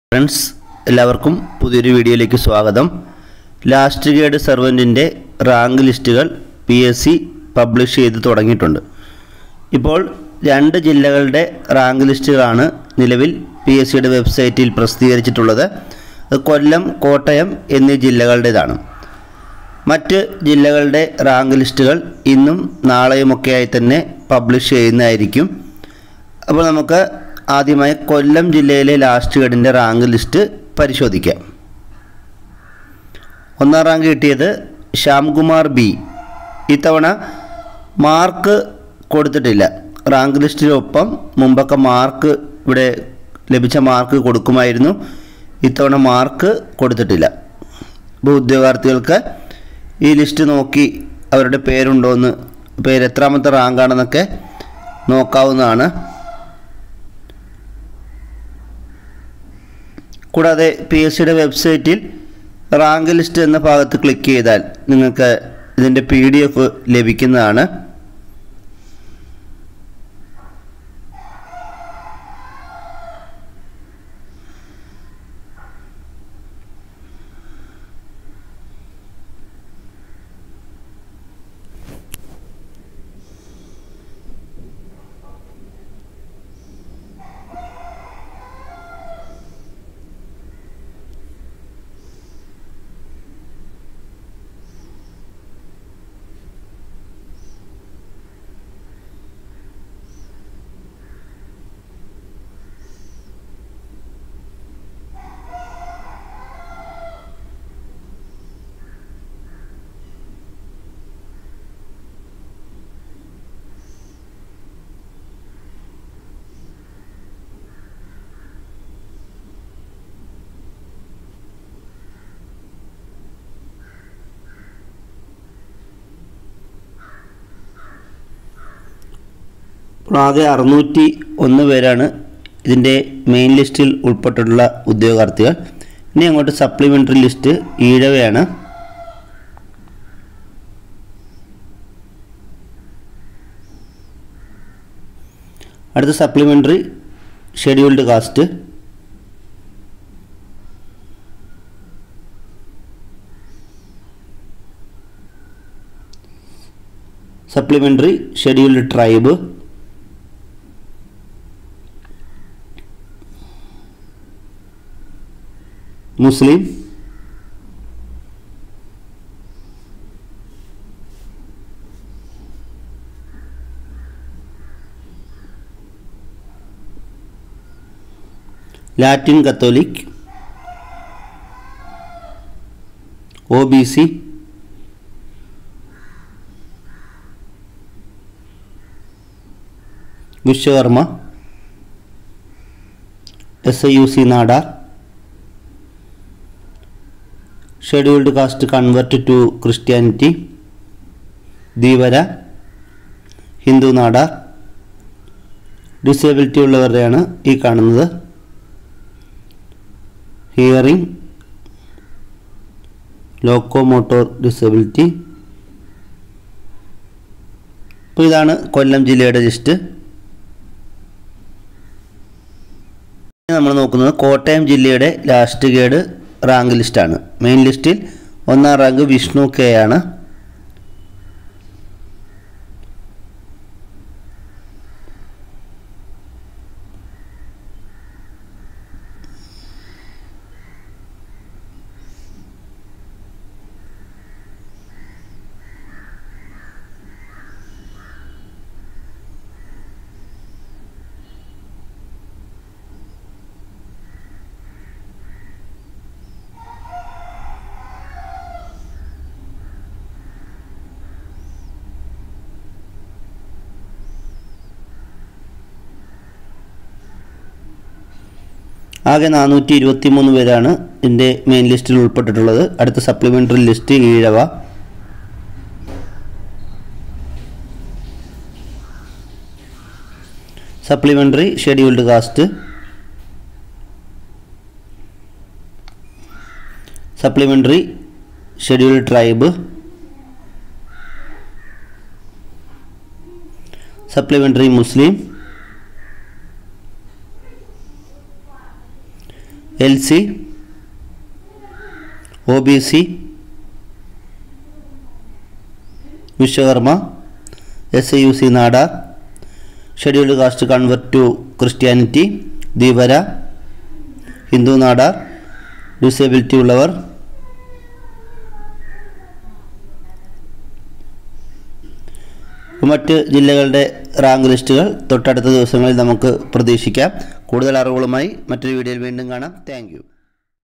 friends എല്ലാവർക്കും പുതിയൊരു വീഡിയോയിലേക്ക് സ്വാഗതം ലാസ്റ്റ് ഗ്രേഡ് സർവൻറ്റിൻ്റെ റാങ്ക് ലിസ്റ്റുകൾ പി എസ് സി പബ്ലിഷ് ചെയ്ത് തുടങ്ങിയിട്ടുണ്ട് ഇപ്പോൾ രണ്ട് ജില്ലകളുടെ റാങ്ക് ലിസ്റ്റുകളാണ് നിലവിൽ പി എസ് സിയുടെ വെബ്സൈറ്റിൽ പ്രസിദ്ധീകരിച്ചിട്ടുള്ളത് അത് കൊല്ലം കോട്ടയം എന്നീ ജില്ലകളുടേതാണ് മറ്റ് ജില്ലകളുടെ റാങ്ക് ലിസ്റ്റുകൾ ഇന്നും നാളെയുമൊക്കെയായി തന്നെ പബ്ലിഷ് ചെയ്യുന്നതായിരിക്കും അപ്പോൾ നമുക്ക് ആദ്യമായി കൊല്ലം ജില്ലയിലെ ലാസ്റ്റ് ഗഡിൻ്റെ റാങ്ക് ലിസ്റ്റ് പരിശോധിക്കാം ഒന്നാം റാങ്ക് കിട്ടിയത് ശ്യാംകുമാർ ബി ഇത്തവണ മാർക്ക് കൊടുത്തിട്ടില്ല റാങ്ക് ലിസ്റ്റിനൊപ്പം മുമ്പൊക്കെ മാർക്ക് ഇവിടെ ലഭിച്ച മാർക്ക് കൊടുക്കുമായിരുന്നു ഇത്തവണ മാർക്ക് കൊടുത്തിട്ടില്ല ഇപ്പോൾ ഉദ്യോഗാർത്ഥികൾക്ക് ഈ ലിസ്റ്റ് നോക്കി അവരുടെ പേരുണ്ടോയെന്ന് പേര് എത്രാമത്തെ റാങ്കാണെന്നൊക്കെ നോക്കാവുന്നതാണ് കൂടാതെ പി എസ് സിയുടെ വെബ്സൈറ്റിൽ റാങ്ക് ലിസ്റ്റ് എന്ന ഭാഗത്ത് ക്ലിക്ക് ചെയ്താൽ നിങ്ങൾക്ക് ഇതിൻ്റെ പി ഡി എഫ് ലഭിക്കുന്നതാണ് ഇപ്പോൾ ആകെ അറുന്നൂറ്റി ഒന്ന് പേരാണ് ഇതിൻ്റെ മെയിൻ ലിസ്റ്റിൽ ഉൾപ്പെട്ടിട്ടുള്ള ഉദ്യോഗാർത്ഥികൾ ഇനി അങ്ങോട്ട് സപ്ലിമെൻ്ററി ലിസ്റ്റ് ഈഴവയാണ് അടുത്ത supplementary scheduled caste supplementary scheduled tribe Muslim Latin Catholic O B C Vishwakarma S I U C Nadar scheduled caste convert to Christianity Dheevara Hindu Nadar disability ഉള്ളവരുടെയാണ് ഈ കാണുന്നത് ഹിയറിംഗ് ലോക്കോമോട്ടോർ ഡിസബിലിറ്റി അപ്പോൾ ഇതാണ് കൊല്ലം ജില്ലയുടെ ലിസ്റ്റ് നമ്മൾ നോക്കുന്നത് കോട്ടയം ജില്ലയുടെ ലാസ്റ്റ് ഗേഡ് റാങ്ക് ലിസ്റ്റാണ് മെയിൻ ലിസ്റ്റിൽ ഒന്നാം റാങ്ക് വിഷ്ണു കെ ആണ് ആകെ നാനൂറ്റി ഇരുപത്തി മൂന്ന് പേരാണ് ഇതിൻ്റെ മെയിൻ ലിസ്റ്റിൽ ഉൾപ്പെട്ടിട്ടുള്ളത് അടുത്ത supplementary list Ezhava supplementary scheduled caste supplementary scheduled tribe supplementary Muslim L C O B C Vishwakarma S I U C Nadar scheduled caste convert to Christianity Dheevara Hindu Nadar disability ഉള്ളവർ മറ്റ് ജില്ലകളുടെ റാങ്ക് ലിസ്റ്റുകൾ തൊട്ടടുത്ത ദിവസങ്ങളിൽ നമുക്ക് പ്രതീക്ഷിക്കാം കൂടുതൽ അറിവുകളുമായി മറ്റൊരു വീഡിയോയിൽ വീണ്ടും കാണാം താങ്ക്